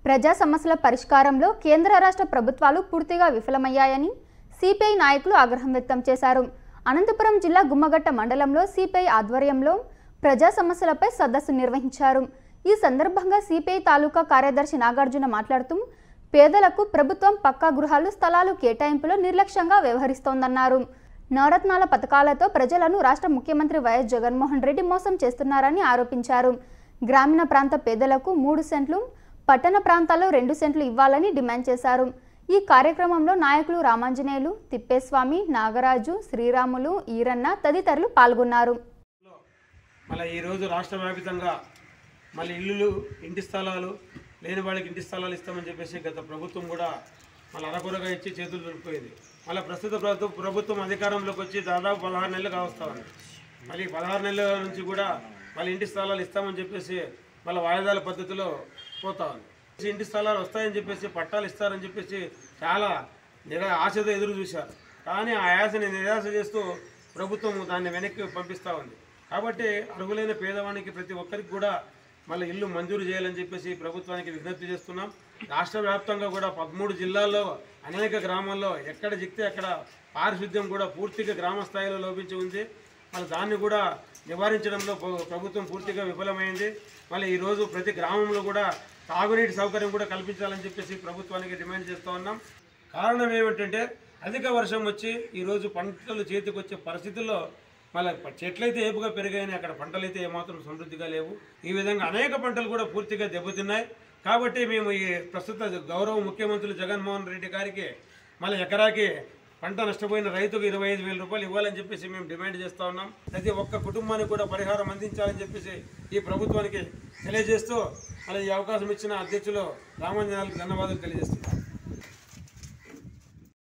ప్రజా సమస్యల పరిష్కారంలో కేంద్ర రాష్ట్ర ప్రభుత్వాలు పూర్తిగా విఫలమయ్యాయని సిపిఐ నాయకులు ఆగ్రహం వ్యక్తం చేశారు అనంతపురం జిల్లా గుమ్మగట్ట మండలంలో సిపిఐ ఆధ్వర్యంలో ప్రజా సమస్యలపై సదస్సు నిర్వహించారు ఈ సందర్భంగా సిపిఐ తాలూకా కార్యదర్శి నాగార్జున మాట్లాడుతూ పేదలకు ప్రభుత్వం పక్కా గృహాలు స్థలాలు కేటాయింపులో నిర్లక్ష్యంగా వ్యవహరిస్తోందన్నారు నవరత్నాల పథకాలతో ప్రజలను రాష్ట్ర ముఖ్యమంత్రి వైఎస్ జగన్మోహన్ రెడ్డి మోసం చేస్తున్నారని ఆరోపించారు గ్రామీణ ప్రాంత పేదలకు మూడు సెంట్లు పట్టణ ప్రాంతాల్లో రెండు సెంట్లు ఇవ్వాలని డిమాండ్ చేశారు ఈ కార్యక్రమంలో నాయకులు రామాంజనేయులు తిప్పేస్వామి నాగరాజు శ్రీరాములు ఈరన్న తదితరులు పాల్గొన్నారు మళ్ళీ ఈరోజు రాష్ట్ర వ్యాపితంగా మళ్ళీ ఇల్లులు ఇంటి స్థలాలు లేని వాళ్ళకి ఇంటి స్థలాలు ఇస్తామని చెప్పేసి గత ప్రభుత్వం కూడా మళ్ళీ అరకొరగా ఇచ్చి చేతులు దొరికిపోయింది మళ్ళీ ప్రస్తుత ప్రభు- ప్రభుత్వం అధికారంలోకి వచ్చి దాదాపు పదహారు నెలలు కావస్తా ఉంది మళ్ళీ పదహారు నెలల నుంచి కూడా మళ్ళీ ఇంటి స్థలాలు ఇస్తామని చెప్పేసి మళ్ళీ వాయిదాల పద్ధతిలో పోతా ఉంది ఇంటి స్థలాలు వస్తాయని చెప్పేసి పట్టాలు ఇస్తారని చెప్పేసి చాలా నిరా ఆశతో ఎదురు చూశారు కానీ ఆ ఆశని నిరాశ చేస్తూ ప్రభుత్వం దాన్ని వెనక్కి పంపిస్తూ ఉంది కాబట్టి అర్హులైన పేదవానికి ప్రతి ఒక్కరికి కూడా మళ్ళీ ఇల్లు మంజూరు చేయాలని చెప్పేసి ప్రభుత్వానికి విజ్ఞప్తి చేస్తున్నాం రాష్ట్ర వ్యాప్తంగా కూడా పదమూడు జిల్లాల్లో అనేక గ్రామాల్లో ఎక్కడ జిక్తే అక్కడ పారిశుద్ధ్యం కూడా పూర్తిగా గ్రామ స్థాయిలో లోపించి ఉంది మళ్ళీ దాన్ని కూడా నివారించడంలో ప్ర- ప్రభుత్వం పూర్తిగా విఫలమైంది మళ్ళీ ఈరోజు ప్రతి గ్రామంలో కూడా తాగునీటి సౌకర్యం కూడా కల్పించాలని చెప్పేసి ప్రభుత్వానికి డిమాండ్ చేస్తూ ఉన్నాం కారణం ఏమిటంటే అధిక వర్షం వచ్చి ఈరోజు పంటలు చేతికి వచ్చే పరిస్థితుల్లో మళ్ళీ ప- చెట్లయితే ఏపుగా పెరిగాయని అక్కడ పంటలైతే ఏమాత్రం సమృద్ధిగా లేవు ఈ విధంగా అనేక పంటలు కూడా పూర్తిగా దెబ్బతిన్నాయి కాబట్టి మేము ఈ ప్రస్తుత గౌరవ ముఖ్యమంత్రులు జగన్మోహన్ రెడ్డి గారికి మళ్ళీ ఎకరాకి పంట నష్టపోయిన రైతుకు ఇరవై ఐదు వేల రూపాయలు ఇవ్వాలని చెప్పేసి మేము డిమాండ్ చేస్తూ ఉన్నాం ప్రతి ఒక్క కుటుంబానికి కూడా పరిహారం అందించాలని చెప్పేసి ఈ ప్రభుత్వానికి తెలియజేస్తూ మళ్ళీ ఈ అవకాశం ఇచ్చిన అధ్యక్షులు రామాంజనాలకు ధన్యవాదాలు తెలియజేస్తున్నాం